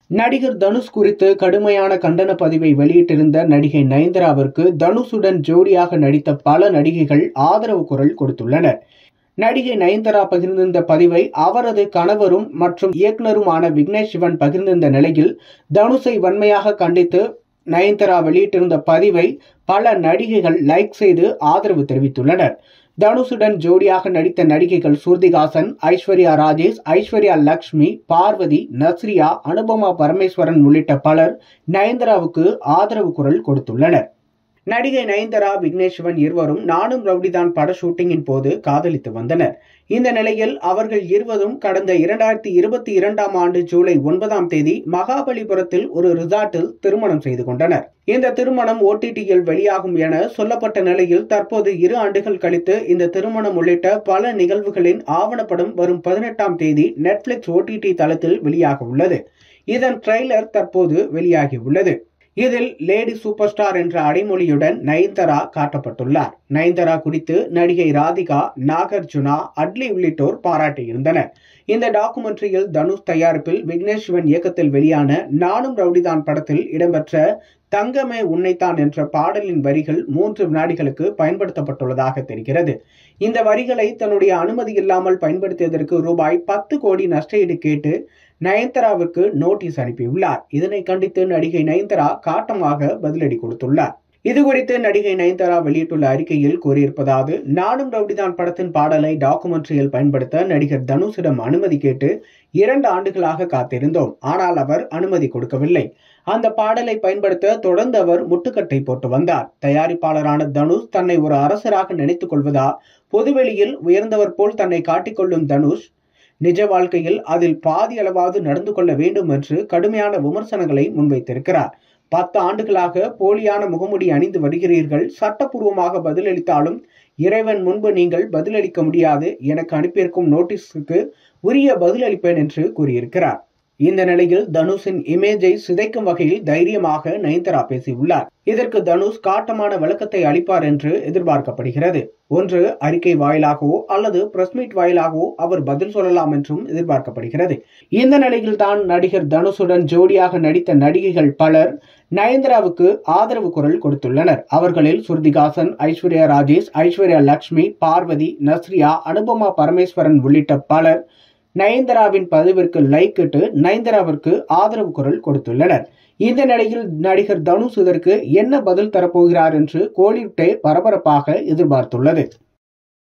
நடிகர் தனுஷ் குறித்து கடுமையான கண்டன பதிவை வெளியிட்டிருந்த நடிகை நயன்தாராவிற்கு தனுஷுடன் ஜோடியாக நடித்த பல நடிகைகள் ஆதரவு குரல் கொடுத்துள்ளனர் நடிகை நயன்தாரா பகிர்ந்திருந்த பதிவை அவரது கணவரும் மற்றும் இயக்குனருமான விக்னேஷ் சிவன் பகிர்ந்திருந்த நிலையில் தனுஷை வன்மையாக கண்டித்து நயன்தாரா வெளியிட்டிருந்த பதிவை பல நடிகைகள் லைக் செய்து ஆதரவு தெரிவித்துள்ளனர் தனுஷுடன் ஜோடியாக நடித்த நடிகைகள் ஸ்ருதிகாசன் ஐஸ்வர்யா ராஜேஷ் ஐஸ்வர்யா லக்ஷ்மி பார்வதி நஸ்ரியா அனுபமா பரமேஸ்வரன் உள்ளிட்ட பலர் நயன்தாராவுக்கு ஆதரவு குரல் கொடுத்துள்ளனர் நடிகை நயன்தாரா விக்னேஸ்வன் இருவரும் நானும் ரவுடிதான் பட ஷூட்டிங்கின் போது காதலித்து வந்தனர் இந்த நிலையில் அவர்கள் இருவரும் கடந்த இரண்டாயிரத்தி இருபத்தி இரண்டாம் ஆண்டு ஜூலை ஒன்பதாம் தேதி மகாபலிபுரத்தில் ஒரு ரிசார்ட்டில் திருமணம் செய்து கொண்டனர் இந்த திருமணம் ஓடிடியில் வெளியாகும் என சொல்லப்பட்ட நிலையில் தற்போது இரு ஆண்டுகள் கழித்து இந்த திருமணம் உள்ளிட்ட பல நிகழ்வுகளின் ஆவணப்படம் வரும் பதினெட்டாம் தேதி நெட்ஃபிளிக்ஸ் ஓடிடி தளத்தில் வெளியாக உள்ளது இதன் ட்ரெய்லர் தற்போது வெளியாகி உள்ளது இதில் லேடி சூப்பர் ஸ்டார் என்ற அடைமொழியுடன் நயன்தாரா காட்டப்பட்டுள்ளார் நயன்தாரா குறித்து நடிகை ராதிகா நாகார்ஜுனா அட்லி உள்ளிட்டோர் பாராட்டியிருந்தனர் இந்த டாக்குமெண்ட்ரியில் தனுஷ் தயாரிப்பில் விக்னேஷ் சிவன் இயக்கத்தில் வெளியான நானும் ரவுடிதான் படத்தில் இடம்பெற்ற தங்கமே உன்னைத்தான் என்ற பாடலின் வரிகள் மூன்று வினாடிகளுக்கு பயன்படுத்தப்பட்டுள்ளதாக தெரிகிறது இந்த வரிகளை தன்னுடைய அனுமதி இல்லாமல் பயன்படுத்தியதற்கு ரூபாய் பத்து கோடி நஷ்டஈடு கேட்டு நயன்தாராவுக்கு நோட்டீஸ் அனுப்பியுள்ளார் இதனை கண்டித்து நடிகை நயன்தாரா காட்டமாக பதிலடி கொடுத்துள்ளார் இது குறித்து நடிகை நயன்தாரா வெளியிட்டுள்ள அறிக்கையில் கூறியிருப்பதாவது நானும் ரவுடிதான் படத்தின் பாடலை டாக்குமெண்ட்ரியில் பயன்படுத்த நடிகர் தனுஷிடம் அனுமதி கேட்டு இரண்டு ஆண்டுகளாக காத்திருந்தோம் ஆனால் அவர் அனுமதி கொடுக்கவில்லை அந்த பாடலை பயன்படுத்த தொடர்ந்து அவர் முட்டுக்கட்டை போட்டு வந்தார் தயாரிப்பாளரான தனுஷ் தன்னை ஒரு அரசராக நினைத்துக் கொள்வதா பொதுவெளியில் உயர்ந்தவர் போல் தன்னை காட்டிக்கொள்ளும் தனுஷ் நிஜ வாழ்க்கையில் அதில் பாதி அளவாவது நடந்து கொள்ள வேண்டும் என்று கடுமையான விமர்சனங்களை முன்வைத்திருக்கிறார் பத்து ஆண்டுகளாக போலியான முகமுடி அணிந்து வருகிறீர்கள் சட்டப்பூர்வமாக பதிலளித்தாலும் இறைவன் முன்பு நீங்கள் பதிலளிக்க முடியாது எனக்கு அனுப்பியிருக்கும் நோட்டீஸுக்கு உரிய பதிலளிப்பேன் என்று கூறியிருக்கிறார் இந்த நிலையில் தனுஷின் இமேஜை சிதைக்கும் வகையில் தைரியமாக நயன்தாரா பேசியுள்ளார் இதற்கு தனுஷ் காட்டமான விளக்கத்தை அளிப்பார் என்று எதிர்பார்க்கப்படுகிறது ஒன்று அறிக்கை வாயிலாகவோ அல்லது பிரஸ் மீட் வாயிலாகவோ அவர் பதில் சொல்லலாம் என்றும் எதிர்பார்க்கப்படுகிறது இந்த நிலையில் தான் நடிகர் தனுஷுடன் ஜோடியாக நடித்த நடிகைகள் பலர் நயன்தாராவுக்கு ஆதரவு குரல் கொடுத்துள்ளனர் அவர்களில் ஸ்ருதிகாசன் ஐஸ்வர்யா ராஜேஷ் ஐஸ்வர்யா லக்ஷ்மி பார்வதி நஸ்ரியா அனுபமா பரமேஸ்வரன் உள்ளிட்ட பலர் நயன்தாராவின் பதிவிற்கு லைக் இட்டு நயன்தாராவிற்கு ஆதரவு குரல் கொடுத்துள்ளனர் இந்த நிலையில் நடிகர் தனுஷ் இதற்கு என்ன பதில் தரப்போகிறார் என்று கோலிவுட்டே பரபரப்பாக எதிர்பார்த்துள்ளது